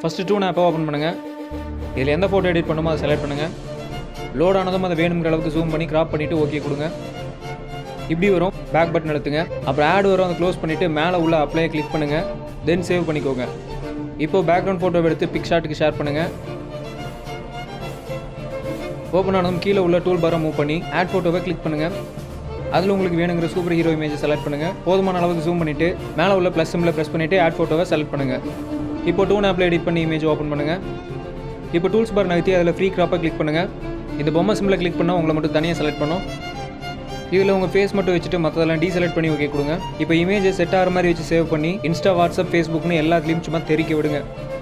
first டூன் ஆப்பை open பண்ணுங்கள் இதில் எந்த ஃபோட்டோ எடிட் பண்ணுமோ அதை செலக்ட் பண்ணுங்கள் லோட் ஆனதும் அதை வேணுங்கிற அளவுக்கு ஜூம் பண்ணி கிராப் பண்ணிவிட்டு ஓகே கொடுங்க இப்படி வரும் பேக் பட்டன் அழுத்துங்க அப்புறம் ஆட் வரும் அதை க்ளோஸ் பண்ணிவிட்டு மேலே உள்ள அப்ளை கிளிக் பண்ணுங்கள் தென் சேவ் பண்ணிக்கோங்க இப்போ பேக்ரவுண்ட் ஃபோட்டோ எடுத்து பிக்ஷாட்டுக்கு ஷேர் பண்ணுங்கள் ஓப்பன் ஆனதும் கீழே உள்ள டூல் பாரை மூவ் பண்ணி ஆட் ஃபோட்டோவை கிளிக் பண்ணுங்கள் அதில் உங்களுக்கு வேணுங்கிற சூப்பர் ஹீரோ இமேஜை செலக்ட் பண்ணுங்கள் போதுமான அளவுக்கு ஜூம் பண்ணிவிட்டு மேலே உள்ள ப்ளஸ் சிம்மில் ப்ரெஸ் பண்ணிவிட்டு ஆட் ஃபோட்டோவை செலக்ட் பண்ணுங்கள் இப்போ டூன் ஆப்பில் எடிட் பண்ணி இமேஜ் ஓப்பன் பண்ணுங்கள் இப்போ டூல்ஸ் பார் நகர்த்தி அதில் ஃப்ரீ கிராப்பை கிளிக் பண்ணுங்கள் இந்த பொம்மை சிம்மில் கிளிக் பண்ணால் உங்களை மட்டும் தனியாக செலக்ட் பண்ணும் இதில் உங்கள் ஃபேஸ் மட்டும் வச்சுட்டு மற்றதெல்லாம் டீசெலக்ட் பண்ணி ஓகே கொடுங்க இப்போ இமேஜை செட் ஆகிற மாதிரி வச்சு சேவ் பண்ணி இன்ஸ்டா வாட்ஸ்அப் ஃபேஸ்புக்னு எல்லாத்துலேயும் சும்மா தெரிக்க விடுங்க